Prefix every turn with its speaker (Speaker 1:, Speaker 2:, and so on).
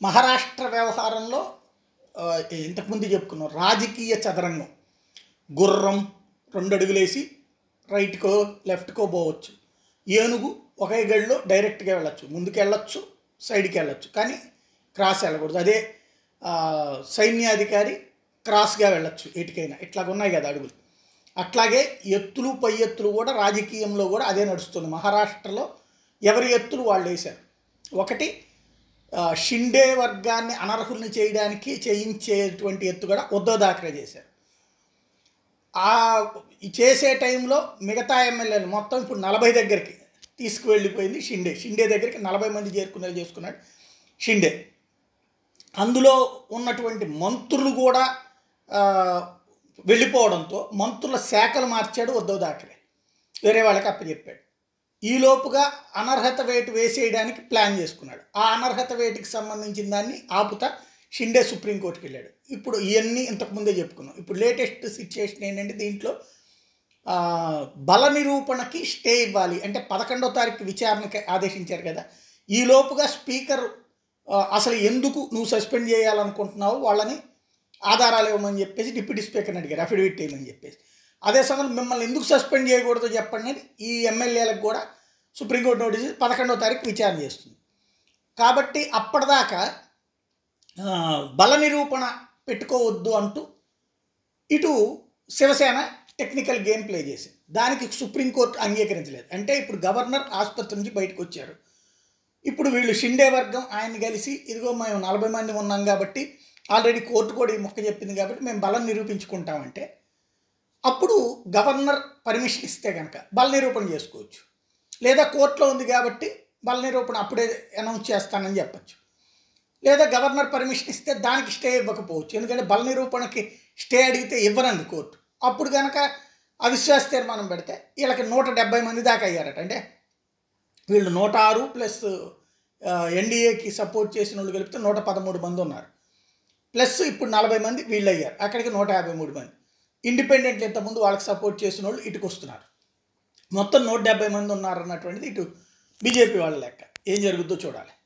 Speaker 1: మహారాష్ట్ర వ్యవహారంలో ఆ, ఇంతకుముందు చెప్పుకున్నాం రాజకీయ చదరంగం గుర్రం రెండు అడుగులేసి రైట్కో లెఫ్ట్కో పోవచ్చు ఏనుగు ఒకే గడిలో డైరెక్ట్గా వెళ్ళొచ్చు ముందుకు వెళ్ళొచ్చు సైడ్కి వెళ్ళొచ్చు కానీ క్రాస్ వెళ్ళకూడదు అదే ఆ, సైన్యాధికారి క్రాస్గా వెళ్ళొచ్చు ఎటుకైనా ఇట్లాగ ఉన్నాయి కదా అడుగులు అట్లాగే ఎత్తులు పై ఎత్తులు కూడా రాజకీయంలో కూడా అదే నడుస్తుంది మహారాష్ట్రలో ఎవరి ఎత్తులు వాళ్ళు వేశారు ఒకటి ఆ, షిండే వర్గాన్ని అనర్హుల్ని చేయడానికి చేయించేటువంటి ఎత్తు కూడా ఉద్ధవ్ థాకరే చేశారు ఆ ఈ చేసే టైంలో మిగతా ఎమ్మెల్యేలు మొత్తం ఇప్పుడు నలభై దగ్గరికి తీసుకువెళ్ళిపోయింది షిండే షిండే దగ్గరికి నలభై మంది చేరుకునేలా చేసుకున్నాడు షిండే అందులో ఉన్నటువంటి మంత్రులు కూడా ఆ, వెళ్ళిపోవడంతో మంత్రుల శాఖలు మార్చాడు ఉద్ధవ్ థాకరే వేరే వాళ్ళకి అప్పచెప్పాడు ఈలోపుగా అనర్హత వేటు వేసేయడానికి ప్లాన్ చేసుకున్నాడు ఆ అనర్హత వేటుకి సంబంధించిన దాన్ని ఆపుతా షిండే సుప్రీంకోర్టుకి వెళ్ళాడు ఇప్పుడు ఇవన్నీ ఇంతకుముందే చెప్పుకున్నాం ఇప్పుడు లేటెస్ట్ సిచ్యుయేషన్ ఏంటంటే దీంట్లో ఆ, బల నిరూపణకి స్టే ఇవ్వాలి అంటే పదకొండో తారీఖు విచారణకి ఆదేశించారు కదా ఈ లోపుగా స్పీకర్ ఆ, అసలు ఎందుకు నువ్వు సస్పెండ్ చేయాలనుకుంటున్నావు వాళ్ళని ఆధారాలు ఇవ్వమని చెప్పేసి డిప్యూటీ స్పీకర్ని అడిగారు అఫిడవిట్ చేయమని చెప్పేసి అదే సమయంలో మిమ్మల్ని ఎందుకు సస్పెండ్ చేయకూడదో చెప్పండి అని ఈ ఎమ్మెల్యేలకు కూడా సుప్రీంకోర్టు నోటీస్ ఇచ్చి పదకొండో తారీఖు విచారణ చేస్తుంది కాబట్టి అప్పటిదాకా ఆ, బల నిరూపణ పెట్టుకోవద్దు అంటూ ఇటు శివసేన టెక్నికల్ గేమ్ ప్లే చేసింది దానికి సుప్రీంకోర్టు అంగీకరించలేదు అంటే ఇప్పుడు గవర్నర్ ఆసుపత్రి నుంచి బయటకు వచ్చారు ఇప్పుడు వీళ్ళు షిండే వర్గం ఆయన కలిసి ఇదిగో మేము నలభై మంది ఉన్నాం కాబట్టి ఆల్రెడీ కోర్టు కూడా ఈ మొక్క చెప్పింది కాబట్టి మేము బలం నిరూపించుకుంటామంటే అప్పుడు గవర్నర్ పర్మిషన్ ఇస్తే కనుక బల నిరూపణ చేసుకోవచ్చు లేదా కోర్టులో ఉంది కాబట్టి బల నిరూపణ అప్పుడే అనౌన్స్ చేస్తానని చెప్పచ్చు లేదా గవర్నర్ పర్మిషన్ ఇస్తే దానికి స్టే ఇవ్వకపోవచ్చు ఎందుకంటే బల నిరూపణకి స్టే అడిగితే ఇవ్వరండి కోర్టు అప్పుడు కనుక అవిశ్వాస తీర్మానం పెడితే వీళ్ళకి నూట డెబ్బై మంది దాకా అయ్యారట అంటే వీళ్ళు నూట ఆరు ప్లస్ ఎన్డీఏకి సపోర్ట్ చేసిన వాళ్ళు కలిపితే నూట పదమూడు మంది ఉన్నారు ప్లస్ ఇప్పుడు నలభై మంది వీళ్ళు అయ్యారు అక్కడికి నూట యాభై మూడు మంది ఇండిపెండెంట్లు ఇంతకుముందు వాళ్ళకి సపోర్ట్ చేసిన వాళ్ళు ఇటుకు వస్తున్నారు మొత్తం నూట డెబ్బై మంది ఉన్నారు అన్నటువంటిది ఇటు బీజేపీ వాళ్ళ లెక్క ఏం జరుగుతుందో చూడాలి